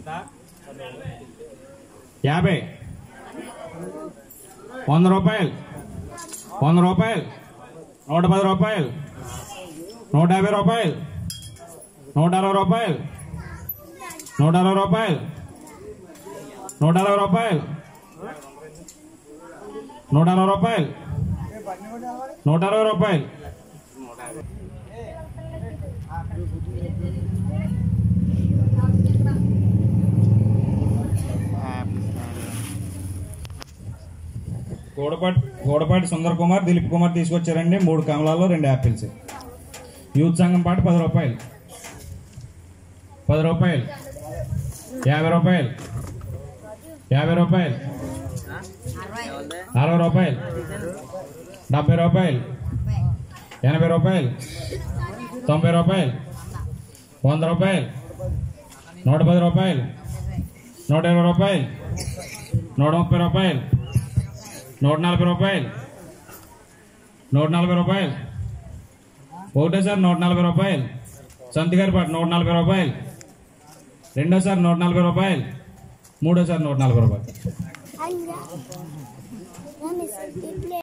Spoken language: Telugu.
యాభై వంద రూపాయలు వంద రూపాయలు నూట పది రూపాయలు నూట యాభై రూపాయలు నూట అరవై రూపాయలు నూట అరవై రూపాయలు నూట అరవై రూపాయలు నూట అరవై రూపాయలు నూట అరవై రూపాయలు గోడపాటి గోడపాటి సుందర్ కుమార్ దిలీప్ కుమార్ తీసుకొచ్చారండి మూడు కమలాలు రెండు యాపిల్స్ యూత్ సంఘం పాటు పది రూపాయలు పది రూపాయలు యాభై రూపాయలు యాభై రూపాయలు అరవై రూపాయలు డెబ్బై రూపాయలు ఎనభై రూపాయలు తొంభై రూపాయలు వంద రూపాయలు నూట పది రూపాయలు నూట ఇరవై రూపాయలు నూట ముప్పై రూపాయలు నూట నలభై రూపాయలు నూట నలభై రూపాయలు ఒకటోసారి నూట నలభై రూపాయలు సంతగారి పాటు నూట నలభై రూపాయలు రెండోసారి నూట నలభై రూపాయలు మూడోసారి నూట నలభై రూపాయలు Ayuda. Dame ese triple